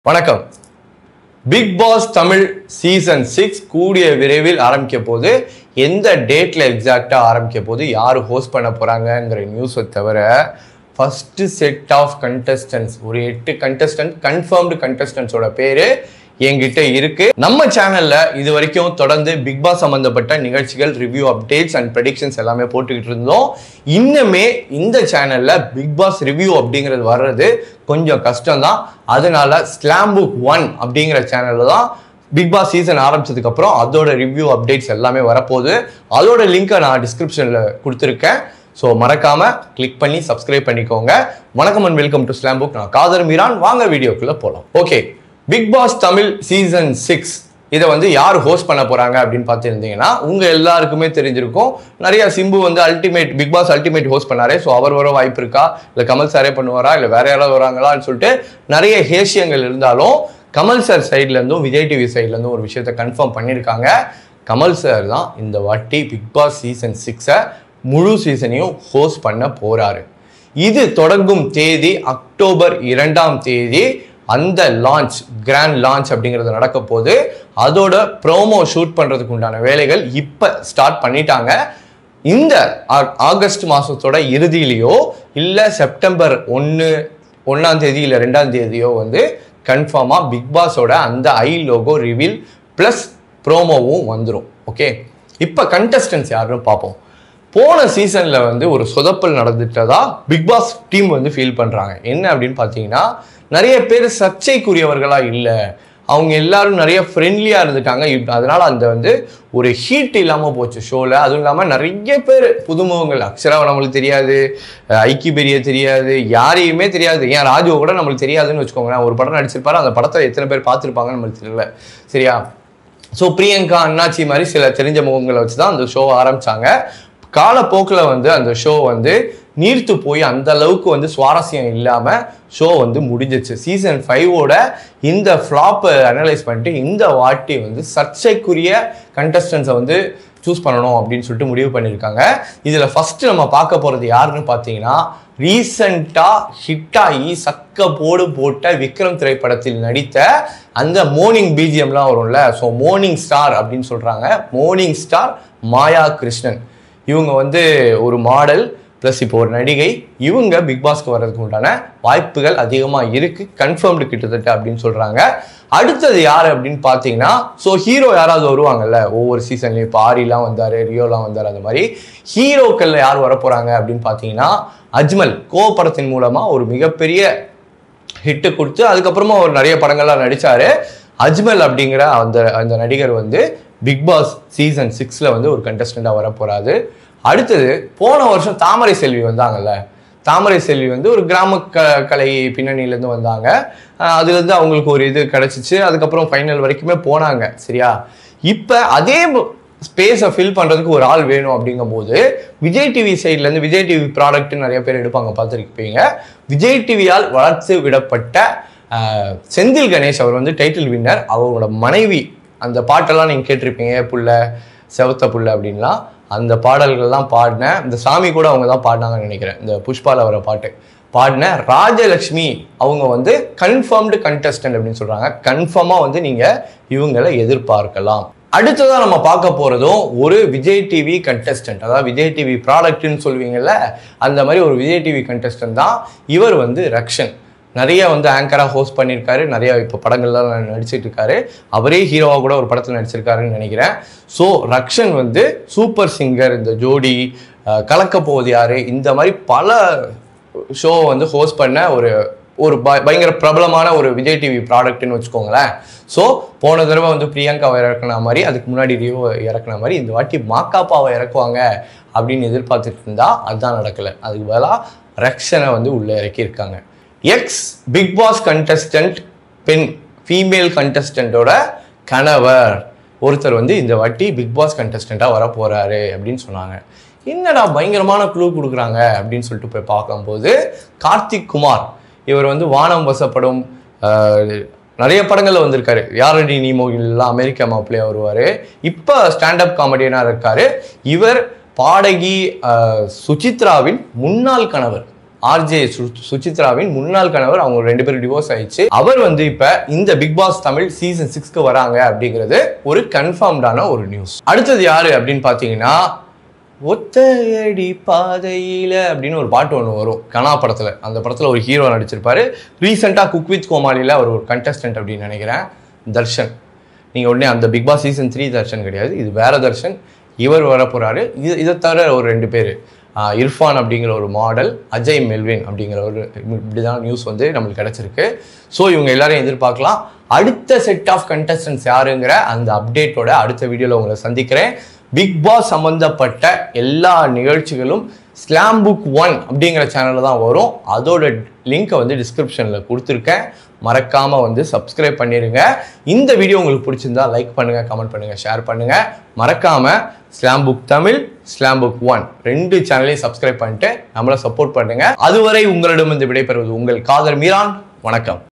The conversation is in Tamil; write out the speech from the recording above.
வணக்கம் Bigg Boss Tamil season six கூடிய விரைவில் ஆரம்பிக்க போது எந்த டேட்ல எக்ஸாக்டா ஆரம்பிக்க போது யார் ஹோஸ்ட் பண்ண போறாங்கங்கிற நியூஸை தவிர ஃபர்ஸ்ட் செட் ஆஃப் கண்டஸ்டன்ஸ் ஒரு எட்டு கண்டஸ்டன்ட் கன்ஃபர்ம்டு கண்டஸ்டன்ஸோட பேரு என்கிட்ட இருக்கு நம்ம சேனல்ல இது வரைக்கும் தொடர்ந்து பிக் பாஸ் சம்பந்தப்பட்ட நிகழ்ச்சிகள் ரிவ்யூ அப்டேட்ஸ் அண்ட் ப்ரெடிக்ஷன்ஸ் எல்லாமே போட்டுக்கிட்டு இருந்தோம் இன்னுமே இந்த சேனல்ல பிக் பாஸ் ரிவ்யூ அப்படிங்கிறது வர்றது கொஞ்சம் கஷ்டம்தான் அதனால ஸ்லாம் புக் ஒன் அப்படிங்கிற சேனல்ல தான் பிக் பாஸ் சீசன் ஆரம்பிச்சதுக்கு அப்புறம் அதோட ரிவ்யூ அப்டேட்ஸ் எல்லாமே வரப்போகுது அதோட லிங்கை நான் டிஸ்கிரிப்ஷன்ல கொடுத்துருக்கேன் ஸோ மறக்காம கிளிக் பண்ணி சப்ஸ்கிரைப் பண்ணிக்கோங்க வணக்கம் and welcome to slam book நான் காதர் மீரான் வாங்க வீடியோக்குள்ள போகலாம் okay Bigg Boss Tamil season six இதை வந்து யார் ஹோஸ்ட் பண்ண போறாங்க அப்படின்னு பார்த்துருந்தீங்கன்னா உங்க எல்லாருக்குமே தெரிஞ்சிருக்கும் நிறைய சிம்பு வந்து ultimate Bigg Boss ultimate host பண்ணாரே ஸோ அவர் வர வாய்ப்பு இருக்கா இல்லை கமல் சாரே பண்ணுவாரா இல்லை வேற யாராவது வராங்களான்னு சொல்லிட்டு நிறைய ஹேஷியங்கள் இருந்தாலும் கமல் சார் சைட்ல இருந்தும் விஜய் டிவி சைட்ல இருந்தும் ஒரு விஷயத்த கன்ஃபார்ம் பண்ணியிருக்காங்க கமல் சார் தான் இந்த வாட்டி பிக் பாஸ் சீசன் சிக்ஸை முழு சீசனையும் ஹோஸ்ட் பண்ண போறாரு இது தொடங்கும் தேதி அக்டோபர் இரண்டாம் தேதி அந்த லான்ச் கிராண்ட் லான்ச் அப்படிங்கிறது நடக்க போது அதோட ப்ரோமோ ஷூட் பண்றதுக்கு உண்டான வேலைகள் இப்போ ஸ்டார்ட் பண்ணிட்டாங்க இந்த ஆ- ஆகஸ்ட் மாசத்தோட இறுதியிலையோ இல்லை செப்டம்பர் ஒன்று ஒன்றாம் தேதி இல்லை ரெண்டாம் தேதியோ வந்து கன்ஃபார்மாக பிக் பாஸோட அந்த ஐ லோகோ ரிவீல் ப்ளஸ் ப்ரோமோவும் வந்துடும் ஓகே இப்போ கண்டஸ்டன்ஸ் யாருன்னு பார்ப்போம் போன சீசன்ல வந்து ஒரு சொதப்பல் நடந்துட்டதா பிக் பாஸ் டீம் வந்து ஃபீல் பண்றாங்க என்ன அப்படின்னு பார்த்தீங்கன்னா நிறைய பேர் சர்ச்சைக்குரியவர்களா இல்லை அவங்க எல்லாரும் நிறைய ஃப்ரெண்ட்லியா இருந்துட்டாங்க இப்ப அதனால அந்த வந்து ஒரு ஹீட் இல்லாம போச்சு ஷோல அதுவும் இல்லாம நிறைய பேர் புதுமுகங்கள் அக்ஷராவை நம்மளுக்கு தெரியாது அஹ் ஐக்கி பெரிய தெரியாது யாரையுமே தெரியாது ஏன் ராஜுவை கூட நம்மளுக்கு தெரியாதுன்னு வச்சுக்கோங்களேன் ஒரு படம் நடிச்சிருப்பாரு அந்த படத்தை எத்தனை பேர் பார்த்துருப்பாங்கன்னு நம்மளுக்கு தெரியல சரியா ஸோ பிரியங்கா அண்ணாச்சி மாதிரி சில தெரிஞ்ச முகங்களை வச்சு தான் அந்த ஷோ ஆரம்பிச்சாங்க காலப்போக்கில் வந்து அந்த ஷோ வந்து நீர்த்து போய் அந்த அளவுக்கு வந்து சுவாரஸ்யம் இல்லாமல் ஷோ வந்து முடிஞ்சிச்சு சீசன் ஃபைவோட இந்த ஃப்ளாப்பை அனலைஸ் பண்ணிட்டு இந்த வாட்டி வந்து சர்ச்சைக்குரிய கண்டஸ்டன்ஸை வந்து சூஸ் பண்ணணும் அப்படின்னு சொல்லிட்டு முடிவு பண்ணியிருக்காங்க இதில் ஃபர்ஸ்ட் நம்ம பார்க்க போகிறது யாருன்னு பார்த்தீங்கன்னா ரீசண்டாக ஹிட் ஆகி சக்க போடு போட்ட விக்ரம் திரைப்படத்தில் நடித்த அந்த மோர்னிங் பிஜிஎம்லாம் வரும்ல ஸோ மோர்னிங் ஸ்டார் அப்படின்னு சொல்கிறாங்க மோர்னிங் ஸ்டார் மாயா கிருஷ்ணன் இவங்க வந்து ஒரு மாடல் ப்ளஸ் இப்போ ஒரு நடிகை இவங்க பிக் பாஸ்க்கு வர்றதுக்கு உண்டான வாய்ப்புகள் அதிகமாக இருக்கு கன்ஃபார்ம்டு கிட்டத்தட்ட அப்படின்னு சொல்றாங்க அடுத்தது யார் அப்படின்னு பார்த்தீங்கன்னா ஸோ ஹீரோ யாராவது வருவாங்கல்ல ஒவ்வொரு சீசன்லையும் இப்போ ஆரிலாம் வந்தார் ரியோலாம் வந்தார் அந்த மாதிரி ஹீரோக்கள்ல யார் வரப்போறாங்க அப்படின்னு பார்த்தீங்கன்னா அஜ்மல் கோ படத்தின் மூலமாக ஒரு மிகப்பெரிய ஹிட்டு கொடுத்து அதுக்கப்புறமா ஒரு நிறைய படங்கள்லாம் நடிச்சாரு அஜ்மல் அப்படிங்கிற அந்த அந்த நடிகர் வந்து பிக் பாஸ் சீசன் சிக்ஸில் வந்து ஒரு கண்டஸ்டண்ட்டாக வர போறாரு அடுத்தது போன வருஷம் தாமரை செல்வி வந்தாங்கல்ல தாமரை செல்வி வந்து ஒரு கிராம க கலை பின்னணியிலேருந்து வந்தாங்க அஹ் அதுலேருந்து அவங்களுக்கு ஒரு இது கிடச்சிச்சு அதுக்கப்புறம் ஃபைனல் வரைக்குமே போனாங்க சரியா இப்போ அதே ஸ்பேஸை ஃபில் பண்ணுறதுக்கு ஒரு ஆள் வேணும் அப்படிங்கும்போது விஜய் டிவி சைட்லேருந்து விஜய் டிவி ப்ராடக்ட் நிறைய பேர் எடுப்பாங்க பார்த்துருப்பீங்க விஜய் டிவியால் வளர்த்து விடப்பட்ட அஹ், செந்தில் கணேஷ் அவர் வந்து டைட்டில் வின்னர் அவரோட மனைவி அந்த பாட்டெல்லாம் நீங்கள் கேட்டிருப்பீங்க புள்ள செவத்த புள்ள அப்படின்லாம் அந்த பாடல்கள்லாம் பாடின இந்த சாமி கூட அவங்க தான் பாடினாங்கன்னு நினைக்கிறேன் இந்த புஷ்பால வர பாட்டு பாடின ராஜலக்ஷ்மி அவங்க வந்து கன்ஃபார்ம்டு கண்டஸ்டன்ட் அப்படின்னு சொல்றாங்க கன்ஃபார்மாக வந்து நீங்கள் இவங்களை எதிர்பார்க்கலாம் அடுத்ததா நம்ம பார்க்க போறதும் ஒரு விஜய் டிவி கண்டஸ்டன்ட் அதாவது விஜய் டிவி ப்ராடக்ட்னு சொல்லுவீங்கல்ல அந்த மாதிரி ஒரு விஜய் டிவி கண்டஸ்டன்ட் தான் இவர் வந்து ரக்ஷன் நிறைய வந்து ஆங்கராக ஹோஸ்ட் பண்ணியிருக்காரு நிறைய இப்போ படங்கள்லாம் நடிச்சிட்டு இருக்காரு அவரே ஹீரோவாக கூட ஒரு படத்தில் நடிச்சிருக்காருன்னு நினைக்கிறேன் ஸோ ரக்ஷன் வந்து சூப்பர் சிங்கர் இந்த ஜோடி அஹ், கலக்க போவது யாரு இந்த மாதிரி பல ஷோ வந்து ஹோஸ்ட் பண்ண ஒரு ஒரு ப- பயங்கர பிரபலமான ஒரு விஜய் டிவி ப்ராடக்ட்னு வச்சுக்கோங்களேன் ஸோ போன தடவை வந்து பிரியங்காவை இறக்குன மாதிரி அதுக்கு முன்னாடி ரியோ இறக்குன மாதிரி இந்த வாட்டி மாக்காப்பாவை இறக்குவாங்க அப்படின்னு எதிர்பார்த்துட்டு இருந்தா அதுதான் நடக்கலை அதுக்கு பதிலாக ரக்ஷனை வந்து உள்ளே இறக்கியிருக்காங்க எக்ஸ் பிக் பாஸ் கண்டஸ்டன்ட் பெண் ஃபீமேல் கண்டஸ்டண்ட்டோட கணவர் ஒருத்தர் வந்து இந்த வாட்டி பிக் பாஸ் கண்டஸ்டண்ட்டாக வர போறாரு அப்படின்னு சொன்னாங்க என்னடா பயங்கரமான க்ளூ கொடுக்குறாங்க அப்படின்னு சொல்லிட்டு போய் பார்க்கும்போது கார்த்திக் குமார் இவர் வந்து வானம் வசப்படும் ஆஹ், நிறைய படங்கள்ல வந்திருக்காரு யாரடி நீமோகிலாம் அமெரிக்கா மாப்பிள்ளையா வருவார் இப்போ ஸ்டாண்டப் காமெடியனாக இருக்காரு இவர் பாடகி ஆஹ், சுசித்ராவின் முன்னாள் கணவர் ஆர்ஜே சுசித்ராவின் முன்னாள் கணவர் அவங்க ரெண்டு பேரும் டிவோர்ஸ் ஆயிடுச்சு அவர் வந்து இப்ப இந்த பிக் பாஸ் தமிழ் சீசன் சிக்ஸ்க்கு வராங்க அப்படிங்கிறது ஒரு கன்ஃபார்ம்டான ஒரு நியூஸ் அடுத்தது யாரு அப்படின்னு பாத்தீங்கன்னா ஒத்தையடி பாதையில அப்படின்னு ஒரு பாட்டு ஒன்று வரும் கனா படத்துல அந்த படத்துல ஒரு ஹீரோ நடிச்சிருப்பாரு ரீசெண்டாக குக் வித் கோமாளியில் அவர் ஒரு கண்டஸ்டன்ட் அப்படின்னு நினைக்கிறேன் தர்ஷன் நீங்க உடனே அந்த Bigg Boss season three Darshan கிடையாது இது வேற தர்ஷன் இவர் வர போறாரு இது இதை தவிர ஒரு ரெண்டு பேர் இர்ஃபான் அப்படிங்கிற ஒரு மாடல் அஜய் மெல்வின் அப்படிங்கிற ஒரு இப்படிதான் நியூஸ் வந்து நம்மளுக்கு கிடைச்சிருக்கு ஸோ இவங்க எல்லாரையும் எதிர்பார்க்கலாம் அடுத்த செட் ஆஃப் கண்டஸ்டன்ஸ் யாருங்கிற அந்த அப்டேட்டோட அடுத்த வீடியோவில் உங்களை சந்திக்கிறேன் பிக் பாஸ் சம்பந்தப்பட்ட எல்லா நிகழ்ச்சிகளும் ஸ்லாம் புக் ஒன் அப்படிங்கிற சேனலில் தான் வரும் அதோட லிங்கை வந்து டிஸ்கிரிப்ஷனில் கொடுத்துருக்கேன் மறக்காம வந்து சப்ஸ்கிரைப் பண்ணிடுங்க இந்த வீடியோ உங்களுக்கு பிடிச்சிருந்தா லைக் பண்ணுங்க கமெண்ட் பண்ணுங்க ஷேர் பண்ணுங்க மறக்காம slam book Tamil slam book one ரெண்டு சேனலையும் சப்ஸ்கிரைப் பண்ணிட்டு நம்மளை சப்போர்ட் பண்ணுங்க அதுவரை உங்களிடம் வந்து விடைபெறுவது உங்கள் காதர் மீரான் வணக்கம்